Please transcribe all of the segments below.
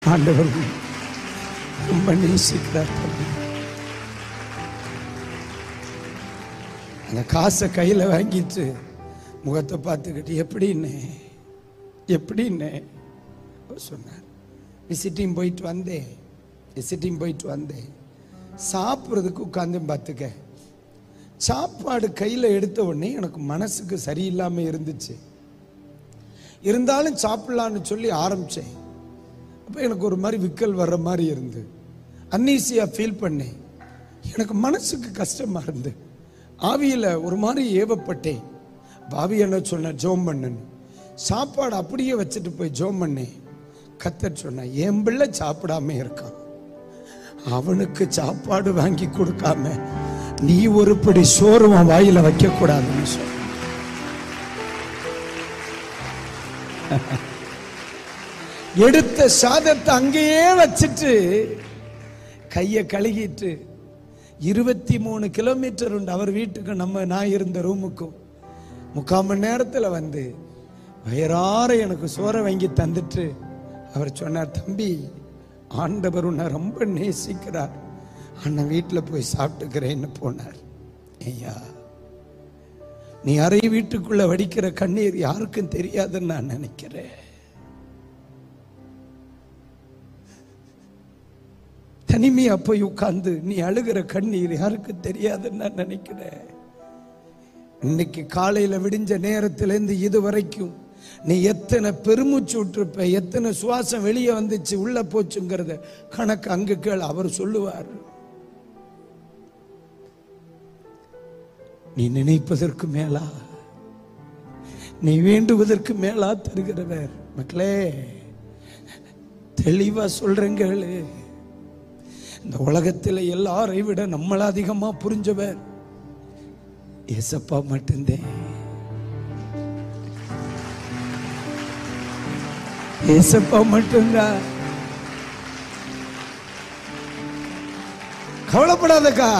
ஆண்டவர் ரொம்ப நேசிக்கிறார் தம்பி அந்த காசை கையில் வாங்கிட்டு முகத்தை பார்த்துக்கிட்டு எப்படின்னு எப்படின்னு அவர் சொன்னார் விசிட்டிங் போயிட்டு வந்தேன் விசிட்டிங் போயிட்டு வந்தேன் சாப்பிட்றதுக்கு உட்காந்து பார்த்துக்க சாப்பாடு கையில் எடுத்த உடனே எனக்கு மனசுக்கு சரியில்லாமல் இருந்துச்சு இருந்தாலும் சாப்பிடலான்னு சொல்லி ஆரம்பித்தேன் அப்போ எனக்கு ஒரு மாதிரி விக்கல் வர்ற மாதிரி இருந்து அன்னீசியாக ஃபீல் பண்ணேன் எனக்கு மனசுக்கு கஷ்டமாக இருந்து ஆவியில் ஒரு மாதிரி ஏவப்பட்டேன் பாவி என்ன சொன்ன ஜோம் பண்ணுன்னு சாப்பாடு அப்படியே வச்சுட்டு போய் ஜோம் பண்ணேன் கத்தர் சொன்னேன் என் பிள்ளை சாப்பிடாம இருக்கான் அவனுக்கு சாப்பாடு வாங்கி கொடுக்காம நீ ஒரு படி சோறு உன் வாயில வைக்க கூடாதுன்னு சொன்ன எடுத்த சாதத்தை அங்கேயே வச்சுட்டு கையை கழுகிட்டு இருபத்தி மூணு கிலோமீட்டர் உண்டு அவர் வீட்டுக்கு நம்ம நான் இருந்த ரூமுக்கும் முக்கால் மணி நேரத்தில் வந்து வயறார எனக்கு சோறை வாங்கி தந்துட்டு அவர் சொன்னார் தம்பி ஆண்டவர் உன்னை ரொம்ப நேசிக்கிறார் அண்ணன் வீட்டில் போய் சாப்பிட்டுக்கிறேன்னு போனார் ஐயா நீ அறை வீட்டுக்குள்ள வடிக்கிற கண்ணீர் யாருக்கும் தெரியாதுன்னு நான் நினைக்கிறேன் தனிமையா போய் உட்கார்ந்து நீ அழுகிற கண்ணீர் யாருக்கு தெரியாதுன்னு நான் நினைக்கிறேன் இன்னைக்கு காலையில விடிஞ்ச நேரத்திலேருந்து இது வரைக்கும் நீ எத்தனை பெருமூச்சு விட்டுருப்ப எத்தனை சுவாசம் வெளியே வந்துச்சு உள்ள போச்சுங்கிறத கணக்கு அங்க கேள் அவர் சொல்லுவார் நீ நினைப்பதற்கு மேலா நீ வேண்டுவதற்கு மேலா தருகிறவர் மக்களே தெளிவா சொல்றேங்களே இந்த உலகத்தில் எல்லாரை விட நம்மள அதிகமா புரிஞ்சவர் ஏசப்பா மட்டும்தான் ஏசப்பா மட்டும்தான் கவலைப்படாதக்கா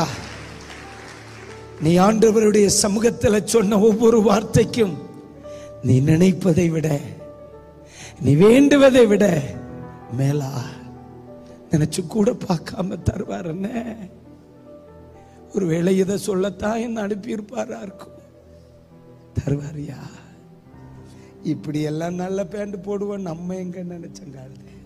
நீ ஆண்டவருடைய சமூகத்தில் சொன்ன ஒவ்வொரு வார்த்தைக்கும் நீ நினைப்பதை விட நீ வேண்டுவதை விட மேலா நினைச்சு கூட பார்க்காம தருவார் என்ன ஒருவேளை இதை சொல்லத்தான் என்ன அனுப்பியிருப்பாரா இருக்கும் தருவாரியா இப்படி எல்லாம் நல்ல பேண்ட் போடுவோம் நம்ம எங்க நினைச்சங்கால